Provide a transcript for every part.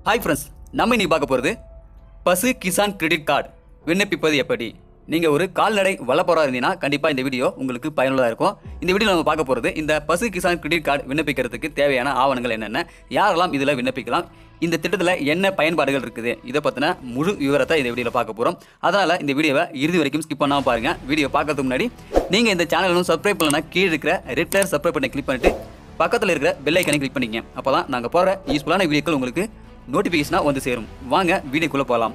Hi friends நம்ம இன்னைக்கு பார்க்க போகிறது பசு கிசான் கிரெடிட் கார்டு விண்ணப்பிப்பது எப்படி நீங்கள் ஒரு கால்நடை வளப்போராக இருந்தீங்கன்னா கண்டிப்பாக இந்த வீடியோ உங்களுக்கு பயனுள்ளதாக இருக்கும் இந்த வீடியோ நம்ம பார்க்க போகிறது இந்த பசு கிசான் கிரெடிட் கார்டு விண்ணப்பிக்கிறதுக்கு தேவையான ஆவணங்கள் என்னென்ன யாரெல்லாம் இதில் விண்ணப்பிக்கலாம் இந்த திட்டத்தில் என்ன பயன்பாடுகள் இருக்குது இதை பற்றின முழு விவரத்தை இந்த வீடியோவில் பார்க்க போகிறோம் அதனால் இந்த வீடியோவை இறுதி வரைக்கும் ஸ்கிப் பண்ணாமல் பாருங்கள் வீடியோ பார்க்கறதுக்கு முன்னாடி நீங்கள் இந்த சேனலும் சப்ஸ்கிரைப் பண்ணலன்னா கீழே இருக்கிற ரெட் கலர் சப்ஸ்கிரைப் பண்ணி கிளிக் பண்ணிட்டு பக்கத்தில் இருக்கிற பெல் ஐக்கனை கிளிக் பண்ணிக்கங்க அப்போ தான் நாங்கள் போகிற யூஸ்ஃபுல்லான வீடியோக்கள் உங்களுக்கு நோட்டிஃபிகேஷனாக வந்து சேரும் வாங்க வீடியோக்குள்ளே போகலாம்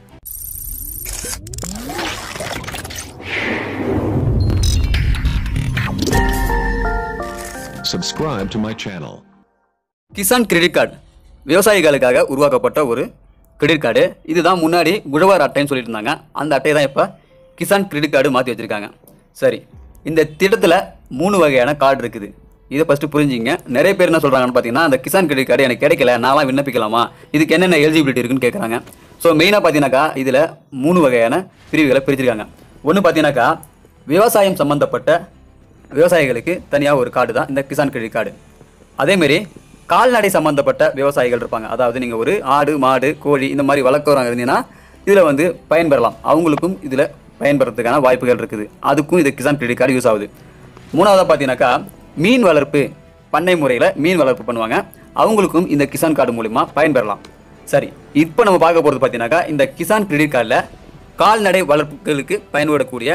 Subscribe to my channel. Kisan credit card விவசாயிகளுக்காக உருவாக்கப்பட்ட ஒரு கிரெடிட் கார்டு இதுதான் முன்னாடி உழவர் அட்டைன்னு சொல்லிட்டு இருந்தாங்க அந்த அட்டையை தான் இப்போ கிசான் கிரெடிட் கார்டு மாற்றி வச்சுருக்காங்க சரி இந்த திட்டத்தில் மூணு வகையான கார்டு இருக்குது இதை ஃபஸ்ட்டு புரிஞ்சுங்க நிறைய பேர் என்ன சொல்கிறாங்கன்னு பார்த்தீங்கன்னா அந்த கிசான் கிரெடிட் கார்டு எனக்கு கிடைக்கல நான்லாம் விண்ணப்பிக்கலாமா இதுக்கு என்னென்ன எலிஜிபிலிட்டி இருக்குன்னு கேட்குறாங்க ஸோ மெயினாக பார்த்தீங்கன்னாக்கா இதில் மூணு வகையான பிரிவுகளை பிரிச்சிருக்காங்க ஒன்று பார்த்தீங்கன்னாக்கா விவசாயம் சம்மந்தப்பட்ட விவசாயிகளுக்கு தனியாக ஒரு கார்டு தான் இந்த கிசான் கிரெடிட் கார்டு அதேமாரி கால்நடை சம்மந்தப்பட்ட விவசாயிகள் இருப்பாங்க அதாவது நீங்கள் ஒரு ஆடு மாடு கோழி இந்த மாதிரி வளர்க்குறவங்க இருந்தீங்கன்னா இதில் வந்து பயன்பெறலாம் அவங்களுக்கும் இதில் பயன்பெறதுக்கான வாய்ப்புகள் இருக்குது அதுக்கும் இது கிசான் கிரெடிட் கார்டு யூஸ் ஆகுது மூணாவதாக பார்த்தீங்கன்னாக்கா மீன் வளர்ப்பு பண்ணை முறையில் மீன் வளர்ப்பு பண்ணுவாங்க அவங்களுக்கும் இந்த கிசான் கார்டு மூலிமா பயன்பெறலாம் சரி இப்போ நம்ம பார்க்க போகிறது பார்த்தீங்கன்னாக்கா இந்த கிசான் கிரெடிட் கார்டில் கால்நடை வளர்ப்புகளுக்கு பயன்படக்கூடிய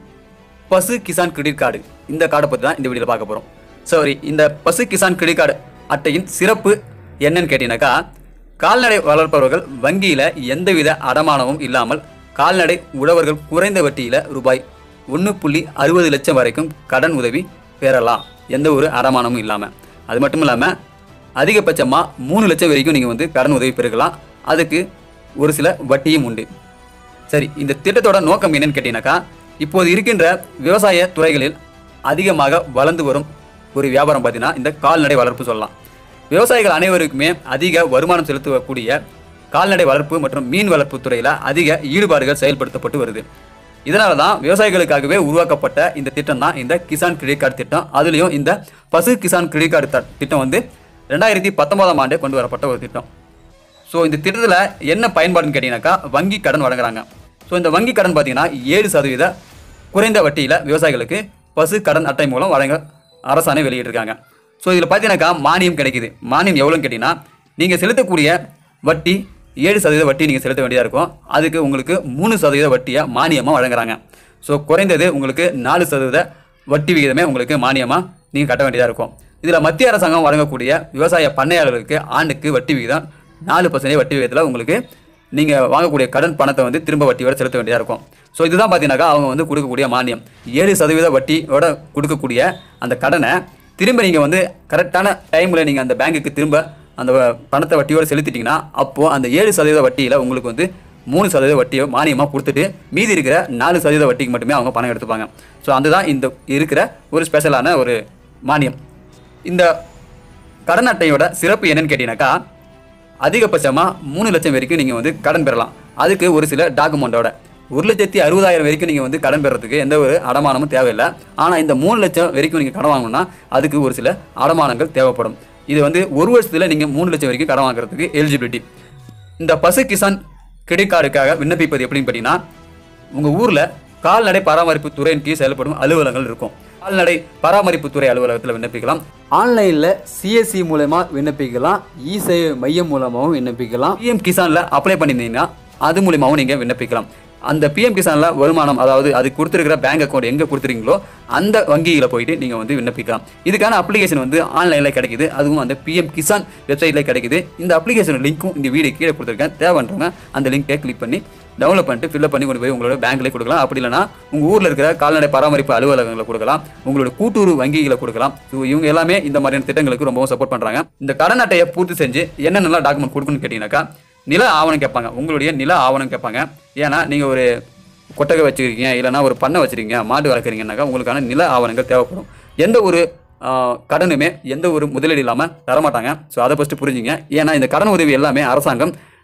பசு கிசான் கிரெடிட் கார்டு இந்த கார்டை பற்றி தான் இந்த வீடியோவில் பார்க்க போகிறோம் சரி இந்த பசு கிசான் கிரெடிட் கார்டு அட்டையின் சிறப்பு என்னன்னு கேட்டீங்கன்னாக்கா கால்நடை வளர்ப்பவர்கள் வங்கியில் எந்தவித அடமானமும் இல்லாமல் கால்நடை உழவர்கள் குறைந்த வட்டியில் ரூபாய் ஒன்று புள்ளி அறுபது லட்சம் வரைக்கும் கடன் உதவி பெறலாம் எந்த ஒரு அடமானமும் இல்லாமல் அது மட்டும் இல்லாமல் அதிகபட்சமாக மூணு லட்சம் வரைக்கும் நீங்கள் வந்து கடன் உதவி பெறுக்கலாம் அதுக்கு ஒரு சில வட்டியும் உண்டு சரி இந்த திட்டத்தோட நோக்கம் என்னன்னு கேட்டீங்கன்னாக்கா இப்போது இருக்கின்ற விவசாய துறைகளில் அதிகமாக வளர்ந்து வரும் ஒரு வியாபாரம் பார்த்தீங்கன்னா இந்த கால்நடை வளர்ப்பு சொல்லலாம் விவசாயிகள் அனைவருக்குமே அதிக வருமானம் செலுத்தக்கூடிய கால்நடை வளர்ப்பு மற்றும் மீன் வளர்ப்பு துறையில் அதிக ஈடுபாடுகள் செயல்படுத்தப்பட்டு வருது இதனால தான் விவசாயிகளுக்காகவே உருவாக்கப்பட்ட இந்த திட்டம் தான் இந்த கிசான் கிரெடிட் கார்டு திட்டம் அதுலேயும் இந்த பசு கிசான் கிரெடிட் கார்டு த- திட்டம் வந்து ரெண்டாயிரத்தி பத்தொன்பதாம் ஆண்டே கொண்டு வரப்பட்ட ஒரு திட்டம் ஸோ இந்த திட்டத்தில் என்ன பயன்பாடுன்னு கேட்டிங்கனாக்கா வங்கி கடன் வழங்குறாங்க ஸோ இந்த வங்கி கடன் பார்த்தீங்கன்னா ஏழு சதவீத குறைந்த வட்டியில் விவசாயிகளுக்கு பசு கடன் அட்டை மூலம் வழங்க அரசாணை வெளியிட்டிருக்காங்க ஸோ இதில் பார்த்தீங்கன்னாக்கா மானியம் கிடைக்குது மானியம் எவ்வளோன்னு கேட்டிங்கன்னா நீங்கள் செலுத்தக்கூடிய வட்டி ஏழு சதவீத வட்டி நீங்கள் செலுத்த வேண்டியதாக இருக்கும் அதுக்கு உங்களுக்கு மூணு சதவீத வட்டியை மானியமாக வழங்குறாங்க ஸோ குறைந்தது உங்களுக்கு நாலு சதவீத வட்டி விகிதமே உங்களுக்கு மானியமாக நீங்கள் கட்ட வேண்டியதாக இருக்கும் இதில் மத்திய அரசாங்கம் வழங்கக்கூடிய விவசாய பண்ணையாளர்களுக்கு ஆண்டுக்கு வட்டி விகிதம் நாலு பர்சன்டேஜ் வட்டி விகிதத்தில் உங்களுக்கு நீங்கள் வாங்கக்கூடிய கடன் பணத்தை வந்து திரும்ப வட்டியோட செலுத்த வேண்டியதாக இருக்கும் ஸோ இதுதான் பார்த்தீங்கன்னாக்கா அவங்க வந்து கொடுக்கக்கூடிய மானியம் ஏழு சதவீத வட்டியோட கொடுக்கக்கூடிய அந்த கடனை திரும்ப நீங்கள் வந்து கரெக்டான டைமில் நீங்கள் அந்த பேங்க்குக்கு திரும்ப அந்த வ- பணத்தை வட்டியோடு செலுத்திட்டீங்கன்னா அப்போது அந்த ஏழு சதவீத வட்டியில் உங்களுக்கு வந்து மூணு சதவீத வட்டியை மானியமாக கொடுத்துட்டு மீதி இருக்கிற நாலு சதவீத வட்டிக்கு மட்டுமே அவங்க பணம் எடுத்துப்பாங்க ஸோ அதுதான் இந்த இருக்கிற ஒரு ஸ்பெஷலான ஒரு மானியம் இந்த கடன் அட்டையோட சிறப்பு என்னன்னு கேட்டீங்கன்னாக்கா அதிகபட்சமாக மூணு லட்சம் வரைக்கும் நீங்கள் வந்து கடன் பெறலாம் அதுக்கு ஒரு சில டாக்குமெண்ட்டோட ஒரு லட்சத்தி அறுபதாயிரம் வரைக்கும் நீங்கள் வந்து கடன் பெறதுக்கு எந்த ஒரு அடமானமும் தேவையில்லை ஆனால் இந்த மூணு லட்சம் வரைக்கும் நீங்கள் கடன் வாங்கணும்னா அதுக்கு ஒரு சில அடமானங்கள் தேவைப்படும் இது வந்து ஒரு வருஷத்தில் நீங்கள் மூணு லட்சம் வரைக்கும் கடன் வாங்குறதுக்கு எலிஜிபிலிட்டி இந்த பசு கிசான் கிரெடிட் கார்டுக்காக விண்ணப்பிப்பது எப்படின்னு பார்த்தீங்கன்னா உங்கள் ஊரில் கால்நடை பராமரிப்பு துறையின் கீழ் செயல்படும் அலுவலகங்கள் இருக்கும் கால்நடை பராமரிப்பு துறை அலுவலகத்தில் விண்ணப்பிக்கலாம் ஆன்லைனில் சிஎஸ்சி மூலமா விண்ணப்பிக்கலாம் இ சேவை மையம் மூலமாகவும் விண்ணப்பிக்கலாம் பிஎம் கிசானில் அப்ளை பண்ணியிருந்தீங்கன்னா அது மூலியமாகவும் நீங்கள் விண்ணப்பிக்கலாம் அந்த பிஎம் கிசானில் வருமானம் அதாவது அது கொடுத்துருக்கிற பேங்க் அக்கௌண்ட் எங்கே கொடுத்துருக்கீங்களோ அந்த வங்கியில் போயிட்டு நீங்கள் வந்து விண்ணப்பிக்கலாம் இதுக்கான அப்ளிகேஷன் வந்து ஆன்லைனில் கிடைக்குது அதுவும் அந்த பிஎம் கிசான் வெப்சைட்டில் கிடைக்குது இந்த அப்ளிகேஷன் லிங்க்கும் இந்த வீடியோ கீழே கொடுத்துருக்கேன் தேவைன்றவங்க அந்த லிங்கை கிளிக் பண்ணி டவுன்லோட் பண்ணிட்டு ஃபில்அப் பண்ணி கொண்டு போய் உங்களோட பேங்க்லேயே கொடுக்கலாம் அப்படி இல்லைனா உங்கள் ஊரில் இருக்கிற கால்நடை பராமரிப்பு அலுவலகங்களை கொடுக்கலாம் உங்களோட கூட்டுறவு வங்கிகளை கொடுக்கலாம் ஸோ இவங்க எல்லாமே இந்த மாதிரியான திட்டங்களுக்கு ரொம்பவும் சப்போர்ட் பண்ணுறாங்க இந்த கடன் அட்டையை பூர்த்தி செஞ்சு என்னென்னலாம் டாக்குமெண்ட் கொடுக்கணும்னு கேட்டிங்கனாக்கா நில ஆவணம் கேட்பாங்க உங்களுடைய நில ஆவணம் கேட்பாங்க ஏன்னா நீங்கள் ஒரு கொட்டகை வச்சுருக்கீங்க இல்லைனா ஒரு பண்ணை வச்சுருக்கீங்க மாடு வளர்க்குறீங்கன்னாக்கா உங்களுக்கான நில ஆவணங்கள் தேவைப்படும் எந்த ஒரு ஆ, கடனுமே எந்த ஒரு முதலீடு இல்லாமல் தரமாட்டாங்க ஸோ அதை ஃபஸ்ட்டு புரிஞ்சுங்க ஏன்னா இந்த கடன் உதவி எல்லாமே அரசாங்கம்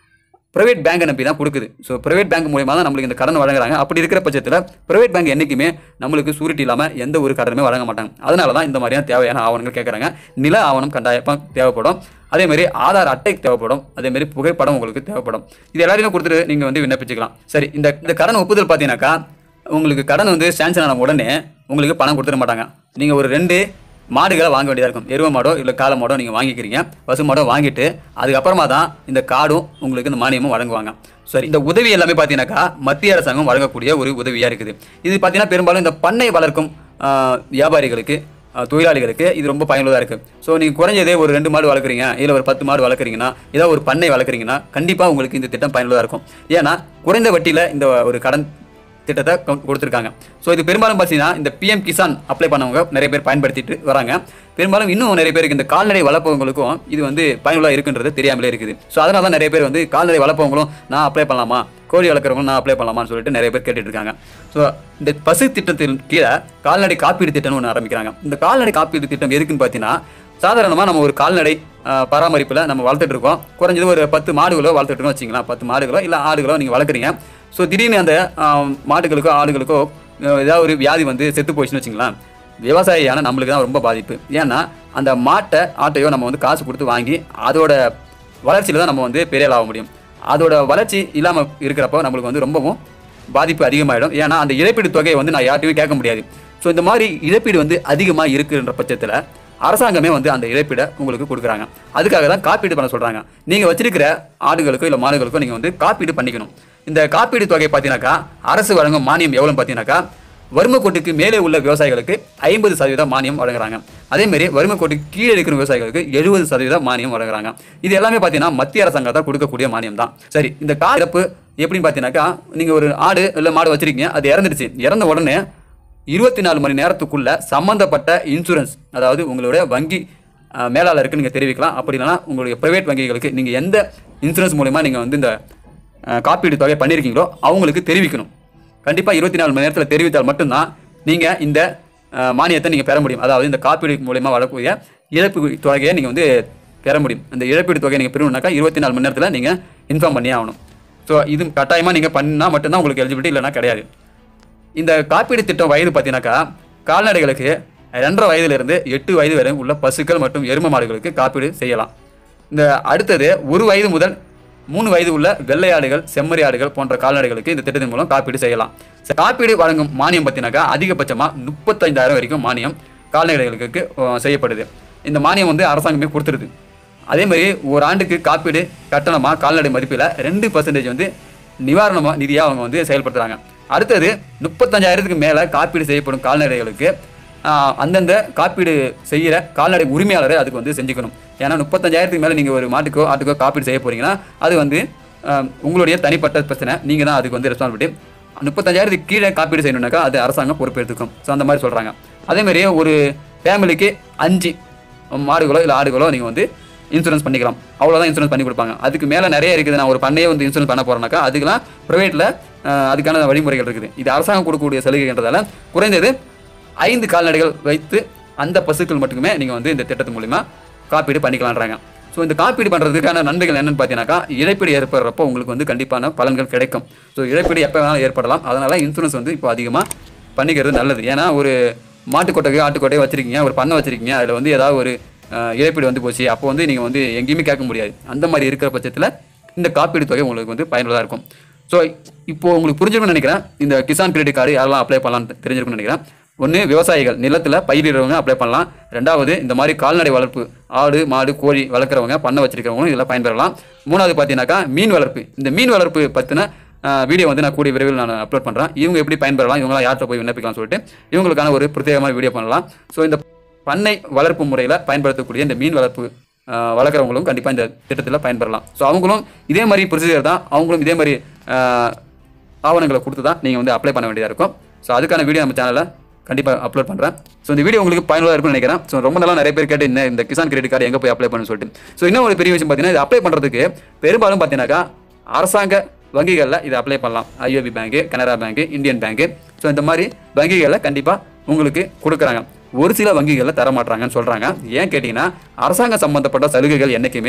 ப்ரைவேட் பேங்கை நம்பி தான் கொடுக்குது ஸோ ப்ரைவேட் பேங்க் மூலியமாக தான் நம்மளுக்கு இந்த கடன் வழங்குறாங்க அப்படி இருக்கிற பட்சத்தில் ப்ரைவேட் பேங்க் என்றைக்குமே நம்மளுக்கு சூரிட்டி இல்லாமல் எந்த ஒரு கடனுமே வழங்க மாட்டாங்க அதனால தான் இந்த மாதிரியான தேவையான ஆவணங்கள் கேட்குறாங்க நில ஆவணம் கட்டாயமாக தேவைப்படும் அதே மாதிரி ஆதார் அட்டை தேவைப்படும் அதே மாதிரி புகைப்படம் உங்களுக்கு தேவைப்படும் இது எல்லாரையும் கொடுத்துட்டு நீங்கள் வந்து விண்ணப்பிச்சுக்கலாம் சரி இந்த இந்த கடன் ஒப்புதல் பார்த்தீங்கன்னாக்கா உங்களுக்கு கடன் வந்து சேங்ஷன் ஆன உடனே உங்களுக்கு பணம் கொடுத்துட மாட்டாங்க நீங்கள் ஒரு ரெண்டு மாடுகளை வாங்க வேண்டியதாக இருக்கும் எருவ மாடோ இல்லை காளை மாடோ நீங்கள் வாங்கிக்கிறீங்க பசு மாடோ வாங்கிட்டு அதுக்கப்புறமா தான் இந்த கார்டும் உங்களுக்கு இந்த மானியமும் வழங்குவாங்க சரி இந்த உதவி எல்லாமே பார்த்தீங்கன்னாக்கா மத்திய அரசாங்கம் வழங்கக்கூடிய ஒரு உதவியாக இருக்குது இது பார்த்தீங்கன்னா பெரும்பாலும் இந்த பண்ணை வளர்க்கும் ஆஹ், வியாபாரிகளுக்கு ஆஹ், தொழிலாளிகளுக்கு இது ரொம்ப பயனுள்ளதாக இருக்குது ஸோ நீங்கள் குறைஞ்சதே ஒரு ரெண்டு மாடு வளர்க்குறீங்க இல்லை ஒரு பத்து மாடு வளர்க்குறீங்கன்னா ஏதோ ஒரு பண்ணை வளர்க்குறீங்கன்னா கண்டிப்பாக உங்களுக்கு இந்த திட்டம் பயனுள்ளதாக இருக்கும் ஏன்னா குறைந்த வட்டியில் இந்த ஒரு கடன் திட்டத்தை கொ- கொடுத்திருக்காங்க ஸோ இது பெரும்பாலும் பார்த்தீங்கன்னா இந்த பிஎம் கிசான் அப்ளை பண்ணவங்க நிறைய பேர் பயன்படுத்திட்டு வராங்க பெரும்பாலும் இன்னும் நிறைய பேருக்கு இந்த கால்நடை வளர்ப்பவங்களுக்கும் இது வந்து பயனுள்ளதாக இருக்குன்றது தெரியாமலே இருக்குது ஸோ அதனால தான் நிறைய பேர் வந்து கால்நடை வளர்ப்பவங்களும் நான் அப்ளை பண்ணலாமா கோழி வளர்க்குறவங்களும் நான் அப்ளை பண்ணலாமான்னு சொல்லிட்டு நிறைய பேர் கேட்டுட்டு இருக்காங்க ஸோ இந்த பசு திட்டத்தின் கீழே கால்நடை காப்பீடு திட்டம்னு ஒன்று ஆரம்பிக்கிறாங்க இந்த கால்நடை காப்பீடு திட்டம் எதுக்குன்னு பார்த்தீங்கன்னா சாதாரணமாக நம்ம ஒரு கால்நடை பராமரிப்பில் நம்ம வளர்த்துட்டு இருக்கோம் குறைஞ்சது ஒரு பத்து மாடுகளோ வளர்த்துட்டு இருக்கோம் வச்சிங்களா பத்து மாடுகளோ இல்லை ஆடுகளோ நீங்கள் வளர்க்குறீங்க ஸோ திடீர்னு அந்த ஆஹ், மாடுகளுக்கோ ஆடுகளுக்கோ அஹ், ஏதாவது ஒரு வியாதி வந்து செத்து போயிடுச்சுன்னு வச்சுங்களேன் விவசாயியான நம்மளுக்கு தான் ரொம்ப பாதிப்பு ஏன்னா அந்த மாட்டை ஆட்டையோ நம்ம வந்து காசு கொடுத்து வாங்கி அதோட வளர்ச்சியில் தான் நம்ம வந்து பெரிய ஆக முடியும் அதோட வளர்ச்சி இல்லாமல் இருக்கிறப்போ நம்மளுக்கு வந்து ரொம்பவும் பாதிப்பு அதிகமாகிடும் ஏன்னா அந்த இழப்பீடு தொகையை வந்து நான் யார்ட்டையும் கேட்க முடியாது ஸோ இந்த மாதிரி இழப்பீடு வந்து அதிகமாக இருக்குன்ற பட்சத்தில் அரசாங்கமே வந்து அந்த இழப்பீடை உங்களுக்கு கொடுக்குறாங்க அதுக்காக தான் காப்பீடு பண்ண சொல்கிறாங்க நீங்கள் வச்சிருக்கிற ஆடுகளுக்கோ இல்லை மாடுகளுக்கோ நீங்கள் வந்து காப்பீடு பண்ணிக்கணும் இந்த காப்பீடு தொகை பார்த்தீங்கன்னாக்கா அரசு வழங்கும் மானியம் எவ்வளோன்னு பார்த்தீங்கன்னாக்கா வறுமை கோட்டுக்கு மேலே உள்ள விவசாயிகளுக்கு ஐம்பது சதவீதம் மானியம் வழங்குறாங்க அதே மாதிரி வறுமை கோட்டுக்கு கீழே இருக்கிற விவசாயிகளுக்கு எழுபது சதவீதம் மானியம் வழங்குறாங்க இது எல்லாமே பார்த்தீங்கன்னா மத்திய அரசாங்கத்தால் கொடுக்கக்கூடிய மானியம் தான் சரி இந்த கார் இறப்பு எப்படின்னு பார்த்தீங்கன்னாக்கா நீங்கள் ஒரு ஆடு இல்லை மாடு வச்சிருக்கீங்க அது இறந்துடுச்சு இறந்த உடனே இருபத்தி நாலு மணி நேரத்துக்குள்ள சம்மந்தப்பட்ட இன்சூரன்ஸ் அதாவது உங்களுடைய வங்கி அஹ், மேலாளருக்கு நீங்கள் தெரிவிக்கலாம் அப்படி இல்லைன்னா உங்களுடைய ப்ரைவேட் வங்கிகளுக்கு நீங்கள் எந்த இன்சூரன்ஸ் மூலமா நீங்கள் வந்து இந்த அஹ், காப்பீடு தொகை பண்ணியிருக்கீங்களோ அவங்களுக்கு தெரிவிக்கணும் கண்டிப்பாக இருபத்தி நாலு மணி நேரத்தில் தெரிவித்தால் மட்டும்தான் நீங்கள் இந்த அஹ், மானியத்தை நீங்கள் பெற முடியும் அதாவது இந்த காப்பீடு மூலயமா வரக்கூடிய இழப்பு தொகையை நீங்கள் வந்து பெற முடியும் அந்த இழப்பீடு தொகையை நீங்கள் பெறணும்னாக்கா இருபத்தி நாலு மணி நேரத்தில் நீங்கள் இன்ஃபார்ம் பண்ணியே ஆகணும் ஸோ இது கட்டாயமாக நீங்கள் பண்ணால் மட்டும்தான் உங்களுக்கு எலிஜிபிலிட்டி இல்லைன்னா கிடையாது இந்த காப்பீடு திட்டம் வயது பார்த்தீங்கன்னாக்கா கால்நடைகளுக்கு ரெண்டரை வயதிலிருந்து எட்டு வயது வரை உள்ள பசுக்கள் மற்றும் எருமை மாடுகளுக்கு காப்பீடு செய்யலாம் இந்த அடுத்தது ஒரு வயது முதல் மூணு வயது உள்ள வெள்ளை ஆடுகள் செம்மறி ஆடுகள் போன்ற கால்நடைகளுக்கு இந்த திட்டத்தின் மூலம் காப்பீடு செய்யலாம் சரி, காப்பீடு வழங்கும் மானியம் பார்த்தீங்கன்னாக்கா அதிகபட்சமாக முப்பத்தைந்தாயிரம் வரைக்கும் மானியம் கால்நடைகளுக்கு அஹ், செய்யப்படுது இந்த மானியம் வந்து அரசாங்கமே கொடுத்துருது அதே மாதிரி ஒரு ஆண்டுக்கு காப்பீடு கட்டணமாக கால்நடை மதிப்பில் ரெண்டு பர்சன்டேஜ் வந்து நிவாரணமாக நிதியாக அவங்க வந்து செயல்படுத்துகிறாங்க அடுத்தது முப்பத்தஞ்சாயிரத்துக்கு மேலே காப்பீடு செய்யப்படும் கால்நடைகளுக்கு ஆஹ், அந்தந்த காப்பீடு செய்கிற கால்நடை உரிமையாளரை அதுக்கு வந்து செஞ்சுக்கணும் ஏன்னா முப்பத்தஞ்சாயிரத்துக்கு மேலே நீங்கள் ஒரு மாட்டுக்கோ ஆட்டுக்கோ காப்பீடு செய்ய போகிறீங்கன்னா அது வந்து ஆஹ், உங்களுடைய தனிப்பட்ட பிரச்சனை நீங்கள் தான் அதுக்கு வந்து ரெஸ்பான்சிபிலிட்டி முப்பத்தஞ்சாயிரத்துக்கு கீழே காப்பீடு செய்யணும்னாக்கா அது அரசாங்கம் பொறுப்பேற்றுக்கும் ஸோ அந்த மாதிரி சொல்கிறாங்க அதே மாதிரி ஒரு ஃபேமிலிக்கு அஞ்சு மாடுகளோ இல்லை ஆடுகளோ நீங்கள் வந்து இன்சூரன்ஸ் பண்ணிக்கலாம் அவ்வளோதான் இன்சூரன்ஸ் பண்ணி கொடுப்பாங்க அதுக்கு மேலே நிறைய இருக்குது நான் ஒரு பண்ணையே வந்து இன்சூரன்ஸ் பண்ண போகிறேன்னாக்கா அதுக்கெல்லாம் ப்ரைவேட்டில் அதுக்கான வழிமுறைகள் இருக்குது இது அரசாங்கம் கொடுக்கக்கூடிய சலுகைன்றதால குறைந்தது ஐந்து கால்நடைகள் வைத்து அந்த பசுக்கள் மட்டுமே நீங்கள் வந்து இந்த திட்டத்து மூலிமா காப்பீடு பண்ணிக்கலான்றாங்க ஸோ இந்த காப்பீடு பண்ணுறதுக்கான நன்மைகள் என்னன்னு பார்த்தீங்கன்னாக்கா இழப்பீடு ஏற்படுறப்போ உங்களுக்கு வந்து கண்டிப்பான பலன்கள் கிடைக்கும் ஸோ இழப்பீடு எப்போ வேணாலும் ஏற்படலாம் அதனால் இன்சூரன்ஸ் வந்து இப்போ அதிகமாக பண்ணிக்கிறது நல்லது ஏன்னா ஒரு மாட்டுக்கொட்டையோ ஆட்டுக்கொட்டையோ வச்சிருக்கீங்க ஒரு பண்ணை வச்சிருக்கீங்க அதில் வந்து ஏதாவது ஒரு அஹ், இழப்பீடு வந்து போச்சு அப்போ வந்து நீங்கள் வந்து எங்கேயுமே கேட்க முடியாது அந்த மாதிரி இருக்கிற பட்சத்தில் இந்த காப்பீடு தொகை உங்களுக்கு வந்து பயனுள்ளதாக இருக்கும் ஸோ இப்போ உங்களுக்கு புரிஞ்சிருக்கும்னு நினைக்கிறேன் இந்த கிசான் கிரெடிட் கார்டு யாரெல்லாம் அப்ளை பண்ணலாம்னு தெரிஞ்சிருக்கும்னு நினைக்கிறேன் ஒன்று விவசாயிகள் நிலத்தில் பயிரிடுறவங்க அப்ளை பண்ணலாம் ரெண்டாவது இந்த மாதிரி கால்நடை வளர்ப்பு ஆடு மாடு கோழி வளர்க்குறவங்க பண்ணை வச்சிருக்கிறவங்களும் இதில் பயன்பெறலாம் மூணாவது பார்த்தீங்கன்னாக்கா மீன் வளர்ப்பு இந்த மீன் வளர்ப்பு பற்றின வீடியோ வந்து நான் கூடிய விரைவில் நான் அப்லோட் பண்ணுறேன் இவங்க எப்படி பயன்பெறலாம் இவங்களாம் யார்கிட்ட போய் விண்ணப்பிக்கலாம் சொல்லிட்டு இவங்களுக்கான ஒரு பிரத்யேகமான வீடியோ பண்ணலாம் ஸோ இந்த பண்ணை வளர்ப்பு முறையில் பயன்படுத்தக்கூடிய இந்த மீன் வளர்ப்பு ஆஹ், வளர்க்குறவங்களும் கண்டிப்பாக இந்த திட்டத்தில் பயன்பெறலாம் ஸோ அவங்களும் இதே மாதிரி ப்ரொசீஜர் தான் அவங்களும் இதே மாதிரி ஆஹ், ஆவணங்களை கொடுத்து தான் நீங்கள் வந்து அப்ளை பண்ண வேண்டியதாக இருக்கும் ஸோ அதுக்கான வீடியோ நம்ம சேனலில் கண்டிப்பாக அப்லோட் பண்ணுறேன் ஸோ இந்த வீடியோ உங்களுக்கு பயனுள்ளதாக இருக்கும்னு நினைக்கிறேன் ஸோ ரொம்ப நாளாக நிறைய பேர் கேட்டு இந்த இந்த கிசான் கிரெடிட் கார்டு எங்கே போய் அப்ளை பண்ணு சொல்லிட்டு ஸோ இன்னும் ஒரு பெரிய விஷயம் பார்த்தீங்கன்னா இது அப்ளை பண்ணுறதுக்கு பெரும்பாலும் பார்த்தீங்கன்னாக்கா அரசாங்க வங்கிகளில் இதை அப்ளை பண்ணலாம் IOB bank Canara bank Indian bank so இந்த மாதிரி வங்கிகளில் கண்டிப்பாக உங்களுக்கு கொடுக்குறாங்க ஒரு சில வங்கிகளில் தர மாட்டாங்கன்னு சொல்கிறாங்க ஏன் கேட்டிங்கன்னா அரசாங்கம் சம்மந்தப்பட்ட சலுகைகள் என்றைக்குமே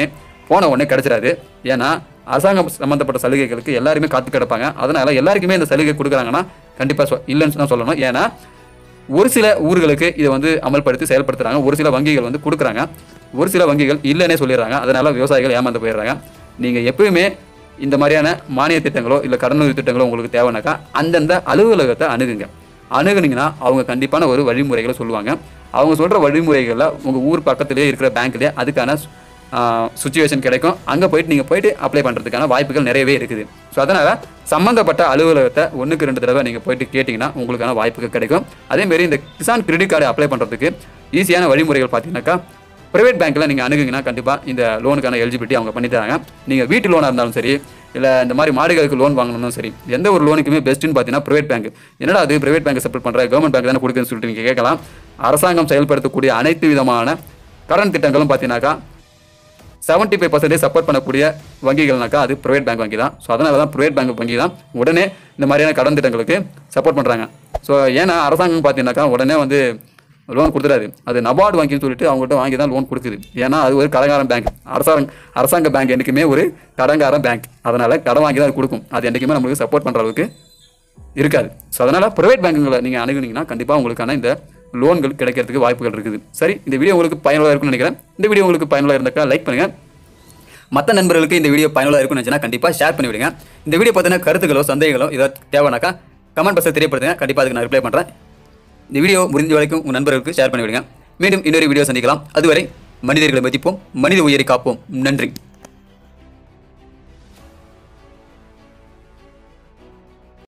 போன உடனே கிடைச்சிடாது ஏன்னா அரசாங்கம் சம்மந்தப்பட்ட சலுகைகளுக்கு எல்லாருமே காத்து கிடப்பாங்க அதனால எல்லாருக்குமே இந்த சலுகை கொடுக்குறாங்கன்னா கண்டிப்பாக சொ இல்லைன்னு தான் சொல்லணும் ஏன்னா ஒரு சில ஊர்களுக்கு இதை வந்து அமல்படுத்தி செயல்படுத்துறாங்க ஒரு சில வங்கிகள் வந்து கொடுக்குறாங்க ஒரு சில வங்கிகள் இல்லைன்னே சொல்லிடுறாங்க அதனால விவசாயிகள் ஏமாந்து போயிடுறாங்க நீங்கள் எப்பயுமே இந்த மாதிரியான மானிய திட்டங்களோ இல்லை கடனுதவி திட்டங்களோ உங்களுக்கு தேவைனாக்கா அந்தந்த அலுவலகத்தை அணுகுங்க அணுகுனீங்கன்னா அவங்க கண்டிப்பான ஒரு வழிமுறைகளை சொல்லுவாங்க அவங்க சொல்கிற வழிமுறைகளில் உங்கள் ஊர் பக்கத்துலேயே இருக்கிற பேங்க்லேயே அதுக்கான சுச்சுவேஷன் கிடைக்கும் அங்கே போயிட்டு நீங்கள் போயிட்டு அப்ளை பண்ணுறதுக்கான வாய்ப்புகள் நிறையவே இருக்குது ஸோ அதனால் சம்மந்தப்பட்ட அலுவலகத்தை ஒன்றுக்கு ரெண்டு தடவை நீங்கள் போயிட்டு கேட்டிங்கன்னா உங்களுக்கான வாய்ப்புகள் கிடைக்கும் அதேமாரி இந்த கிசான் கிரெடிட் கார்டு அப்ளை பண்ணுறதுக்கு ஈஸியான வழிமுறைகள் பார்த்தீங்கன்னாக்கா ப்ரைவேட் பேங்க்கில் நீங்கள் அணுகுங்கன்னா கண்டிப்பாக இந்த லோனுக்கான எலிஜிபிலிட்டி அவங்க பண்ணி தராங்க நீங்கள் வீட்டு லோனாக இருந்தாலும் சரி இல்லை இந்த மாதிரி மாடுகளுக்கு லோன் வாங்கணும்னாலும் சரி எந்த ஒரு லோனுக்குமே பெஸ்ட்டுன்னு பார்த்தீங்கன்னா ப்ரைவேட் பேங்க் என்னடா அது ப்ரைவேட் பேங்க் சப்போர்ட் பண்ணுற கவர்மெண்ட் பேங்க் தானே கொடுக்குதுன்னு சொல்லிட்டு நீங்கள் கேட்கலாம் அரசாங்கம் செயல்படுத்தக்கூடிய அனைத்து விதமான கடன் திட்டங்களும் பார்த்தீங்கன்னாக்கா செவன்ட்டி ஃபைவ் பர்சன்டேஜ் சப்போர்ட் பண்ணக்கூடிய வங்கிகள்னாக்கா அது ப்ரைவேட் பேங்க் வங்கி தான் ஸோ அதனால தான் ப்ரைவேட் பேங்க் வங்கி தான் உடனே இந்த மாதிரியான கடன் திட்டங்களுக்கு சப்போர்ட் பண்ணுறாங்க ஸோ ஏன்னா அரசாங்கம் பார்த்தீங்கன்னாக்கா உடனே வந்து லோன் கொடுத்துறாரு அது நபார்டு வங்கின்னு சொல்லிட்டு அவங்ககிட்ட வாங்கி தான் லோன் கொடுக்குது ஏன்னா அது ஒரு கடங்காரன் பேங்க் அரசாங்க அரசாங்க பேங்க் என்றைக்குமே ஒரு கடங்காரன் பேங்க் அதனால் கடன் வாங்கி தான் அது கொடுக்கும் அது என்றைக்குமே நம்மளுக்கு சப்போர்ட் பண்ணுற அளவுக்கு இருக்காது ஸோ அதனால் ப்ரைவேட் பேங்குங்களை நீங்கள் அணுகுனீங்கன்னா கண்டிப்பாக உங்களுக்கான இந்த லோன்கள் கிடைக்கிறதுக்கு வாய்ப்புகள் இருக்குது சரி இந்த வீடியோ உங்களுக்கு பயனுள்ளதாக இருக்கும்னு நினைக்கிறேன் இந்த வீடியோ உங்களுக்கு பயனுள்ளதாக இருந்தாக்கா லைக் பண்ணுங்கள் மற்ற நண்பர்களுக்கு இந்த வீடியோ பயனுள்ளதாக இருக்கும்னு நினச்சினா கண்டிப்பாக ஷேர் பண்ணி விடுங்க இந்த வீடியோ பார்த்தீங்கன்னா கருத்துக்களோ சந்தேகங்களோ ஏதாவது தேவைனாக்கா கமெண்ட் பாக்ஸில் தெரியப்படுத்துங்க கண்டிப்பாக அதுக்கு நான் ரிப்ளை பண்ணுறேன் இந்த வீடியோ முடிஞ்ச வரைக்கும் உங்கள் நண்பர்களுக்கு ஷேர் பண்ணி விடுங்க மீண்டும் இன்னொரு வீடியோ சந்திக்கலாம் அதுவரை மனிதர்களை மதிப்போம் மனித உயிரை காப்போம் நன்றி